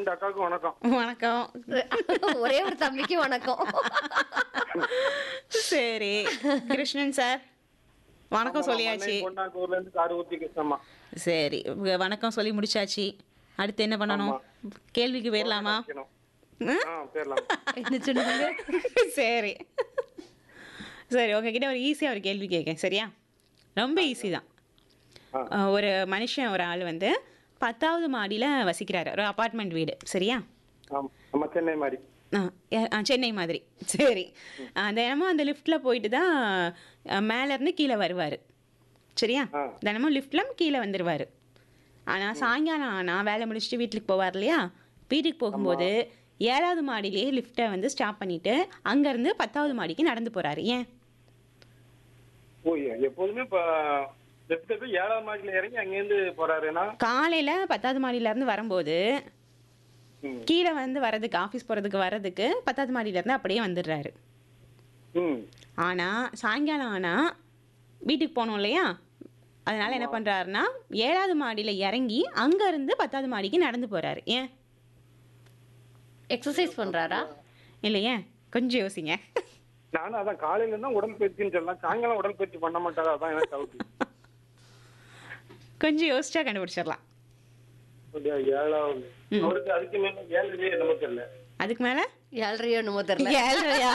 ரெண்டு அக்காவுக்கும் வணக்கம் வணக்கம் ஒரே ஒரு தம்பிக்கு வணக்கம் சரி கிருஷ்ணன் சார் வணக்கம் சொல்லியாச்சு பொன்னாக்கூர்ல இருந்து காடு ஊத்தி கிருஷ்ணம்மா சரி உங்க வணக்கம் சொல்லி முடிச்சாச்சு அடுத்து என்ன பண்ணணும் கேள்விக்கு போயிடலாமா வைக்கணும். ம்? ஆ பேரலாம் என்ன சொன்னீங்க சரி சரி உங்ககிட்ட ஒரு ஈஸியாக ஒரு கேள்வி கேட்கேன் சரியா ரொம்ப ஈஸி தான் ஆ. அஹ், ஒரு மனுஷன் ஒரு ஆள் வந்து பத்தாவது மாடியில் வசிக்கிறாரு ஒரு அப்பார்ட்மெண்ட் வீடு சரியா ஆமா நம்ம சென்னை மாதிரி ஆ, யா- ஆ, சென்னை மாதிரி சரி ஆ, தினமும் அந்த லிஃப்ட்டில் போயிட்டு தான் மேலேருந்து கீழே வருவார் சரியா ஆ. தினமும் லிஃப்ட்டில் கீழே வந்துடுவார் ஆனால் சாயங்காலம் ஆனால் வேலை முடிச்சுட்டு வீட்டுக்கு போவார் இல்லையா வீட்டுக்கு போகும்போது ஏழாவது மாடியிலேயே லிஃப்ட்டை வந்து ஸ்டாப் பண்ணிவிட்டு அங்கேருந்து பத்தாவது மாடிக்கு நடந்து போகிறாரு ஏன் ஓ எப்போதுமே இப்ப லெஃப்ட் போய் ஏழாவது மாடியில இறங்கி அங்கேருந்து போறாருன்னா காலையில் பத்தாவது மாடியிலேருந்து வரும்போது ம். கீழே வந்து வர்றதுக்கு ஆஃபீஸ் போகிறதுக்கு வர்றதுக்கு பத்தாவது மாடியிலேருந்து அப்படியே வந்துடுறாரு ம் ஆனால் சாயங்காலம் ஆனால் வீட்டுக்கு போகணும் இல்லையா அதனால என்ன பண்ணுறாருன்னா ஏழாவது மாடியில் இறங்கி அங்கேருந்து பத்தாவது மாடிக்கு நடந்து போகிறாரு ஏன் எக்ஸசைஸ் பண்றாரா இல்லையே கொஞ்சம் யோசிங்க நானும் அதான் காலையில இருந்தா உடற்பயிற்சின்னு சொல்லலாம் சாயங்காலம் உடற்பயிற்சி பண்ண மாட்டாரா அதான் எனக்கு டவுட் கொஞ்சம் யோசிச்சா கண்டுபிடிச்சிடலாம் அப்படியா, ஏழாவது அவருக்கு அதுக்கு மேல ஏழு என்னமோ தெரியல அதுக்கு மேலே ஏழ்றையோ என்னமோ தெரியல ஏழ்றையா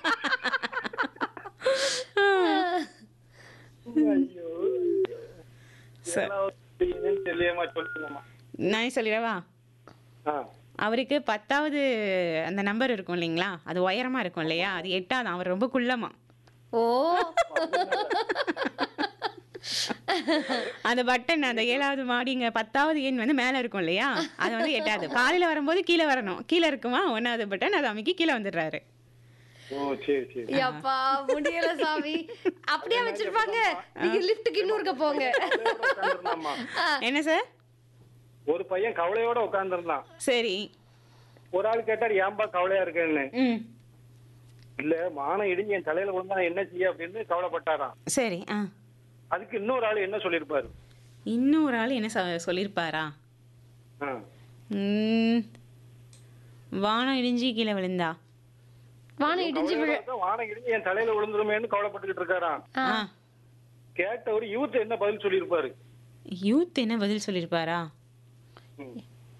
ஐயோ சரி ஏழாவது என்னன்னு தெரியமா சொல்லுங்கம்மா நான் சொல்லிடவா ஆ அவருக்கு பத்தாவது அந்த நம்பர் இருக்கும் இல்லைங்களா அது உயரமாக இருக்கும் இல்லையா அது எட்டாவது அவர் ரொம்ப குள்ளமா ஓ அந்த பட்டன் அந்த ஏழாவது மாடிங்க பத்தாவது எண் வந்து மேலே இருக்கும் இல்லையா அது வந்து எட்டாவது காலையில் வரும்போது கீழே வரணும் கீழே இருக்குமா ஒன்றாவது பட்டன் அது அமைக்கி கீழே வந்துடுறாரு ஓ சரி சரி யப்பா முடியல சாமி அப்படியே வச்சிருப்பாங்க நீங்க லிஃப்ட்டுக்கு இன்னொருக்க போங்க கவலையோட உட்கார்ந்திருந்தாம்மா. என்ன சார் ஒரு பையன் கவலையோட உட்கார்ந்திருந்தான் சரி ஒரு ஆள் கேட்டார் ஏன்பா கவலையா இருக்கேன்னு ம் இல்ல மானம் இடிஞ்சு என் தலையில விழுந்தா நான் என்ன செய்ய அப்படின்னு கவலைப்பட்டாராம் சரி ஆ அதுக்கு இன்னொரு ஆள் என்ன சொல்லியிருப்பாரு இன்னொரு ஆள் என்ன சொ- சொல்லியிருப்பாரா ஆ. ம், வானம் இடிஞ்சு கீழே விழுந்தா வானம் இடிஞ்சு விழ கவலையோட இருக்கா, வானம் இடிஞ்சு என் தலையில விழுந்துருமேன்னு கவலைப்பட்டுக்கிட்டு இருக்காராம் ஆ. ஆ கேட்டவர் யூத் என்ன பதில் சொல்லியிருப்பாரு யூத் என்ன பதில் சொல்லியிருப்பாரா ம்.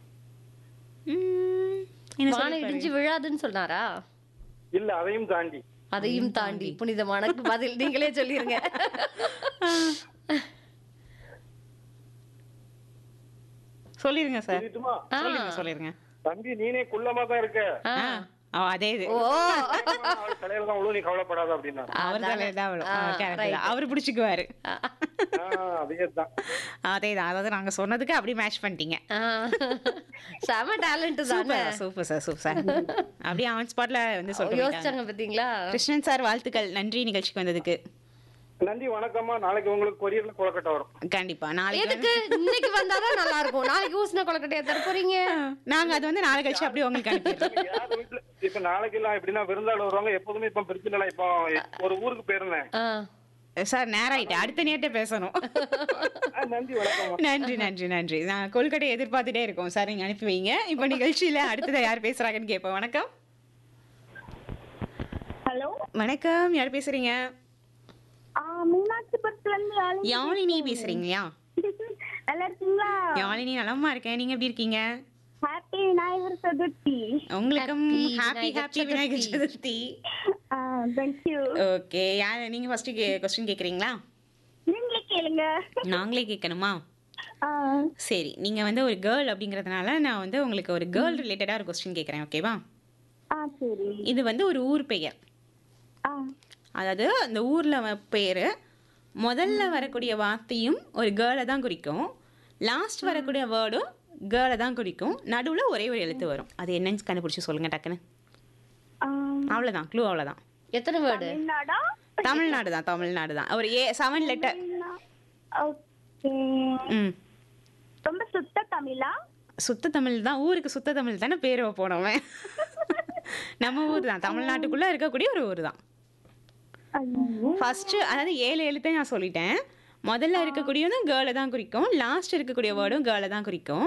ம், என்ன வானம் சொல்லியிருப்பாரு? இடிஞ்சு விழாதுன்னு சொன்னாரா இல்ல அதையும் தாண்டி அதையும் தாண்டி புனிதமான பதில் நீங்களே சொல்லிருங்க சொல்லிருங்க சார் சொல்லிட்டுமா சொல்லிருங்க சொல்லிருங்க தம்பி நீனே குள்ளமா தான் இருக்க ஆ. ஆ ஆ, அதே இது ஓ அவள் தலையில தான் விழுவும் நீ கவலைப்படாத அப்படின்னா அவர் அதானே. தலையில தான் விழும். ஆ, ஆ, correct right. தான். அவர் பிடிச்சிக்குவாரு ஆ, அதே தான் அதே தான் அதாவது நாங்க சொன்னதுக்கு அப்படி மேட்ச் பண்ணிட்டீங்க ஆ. செம டேலண்ட் தானே super super sir super sir அப்படியே ஆன் ஸ்பாட்ல வந்து சொல்லிட்டாங்க யோசிச்சாங்க பாத்தீங்களா கிருஷ்ணன் சார் வாழ்த்துக்கள் நன்றி நிகழ்ச்சிக்கு வந்ததுக்கு நன்றி வணக்கம்மா நாளைக்கு உங்களுக்கு கொரியர்ல கொலக்கட்டை வரும் கண்டிப்பா நாளைக்கு எதுக்கு இன்னைக்கு வந்தாதான் நல்லா இருக்கும் நாளைக்கு ஊசின கொலக்கட்டையா தர போறீங்க நாங்க அது வந்து நாளை கழிச்சு அப்படியே உங்களுக்கு அனுப்பிடுறோம் யார் வீட்டுல இப்ப நாளைக்கு எல்லாம் எப்படின்னா விருந்தாள் வருவாங்க எப்போதுமே இப்ப பிரச்சனை இல்லை இப்போ ஒரு ஊருக்கு போயிருந்தேன் ஆ. சார் நேரம் ஆயிட்டு அடுத்த நேரத்தை பேசணும் ஆ, நன்றி வணக்கம் நன்றி நன்றி நன்றி நான் கொல்கட்டை எதிர்பார்த்துட்டே இருக்கோம் சார் நீங்க அனுப்பி வைங்க இப்போ நிகழ்ச்சியில அடுத்ததை யார் பேசுறாங்கன்னு கேட்போம் வணக்கம் ஹலோ வணக்கம் யார் பேசுறீங்க மீனாட்சிபுரத்துல இருந்து யாழினி. யாழினி பேசுறீங்களா நல்லா இருக்கீங்களா யாழினி நலமா இருக்கேன் நீங்க எப்படி இருக்கீங்க ஹாப்பி விநாயகர் சதுர்த்தி உங்களுக்கும் Happy happy Vinayagar happy Vinayagar Chaturthi. Chaturthi thank you okay யார் நீங்க ஃபர்ஸ்ட் கொஸ்டின் கேக்குறீங்களா நீங்களே கேளுங்க நாங்களே கேட்கணுமா ஆ, சரி நீங்க வந்து ஒரு கேர்ள் அப்படிங்கறதுனால நான் வந்து உங்களுக்கு ஒரு கேர்ள் ரிலேட்டடா ஒரு கொஸ்டின் கேட்கறேன் ஓகேவா ஆ சரி இது வந்து ஒரு ஊர் பெயர் ஆ அதாவது அந்த ஊர்ல வ- பேரு முதல்ல வரக்கூடிய வார்த்தையும் ஒரு கேர்ளை தான் குறிக்கும் லாஸ்ட் வரக்கூடிய வேர்டும் கேர்ளை தான் குறிக்கும் நடுவுல ஒரே ஒரு எழுத்து வரும் அது என்னன்னு கண்டுபிடிச்சு சொல்லுங்க டக்குன்னு ஆ, அவ்வளவுதான் க்ளூ அவ்வளவுதான் எத்தனை வேர்டு தமிழ்நாடா தமிழ்நாடு தான் தமிழ்நாடு தான் ஒரு ஏ செவன் லெட்டர் ஓகே ம் ரொம்ப சுத்த தமிழா சுத்த தமிழ் தான் ஊருக்கு சுத்த தமிழ் தானே பேர் வைப்போம் நம்ம நம்ம ஊர் தான் தமிழ்நாட்டுக்குள்ள இருக்கக்கூடிய ஒரு ஊர் தான் ஐயோ. ஃபர்ஸ்ட் அதாவது ஏழு எழுத்தை நான் சொல்லிட்டேன் முதல்ல இருக்கக்கூடியதும் கேர்ளை தான் குறிக்கும் லாஸ்ட் இருக்கக்கூடிய வேர்டும் கேர்ளை தான் குறிக்கும்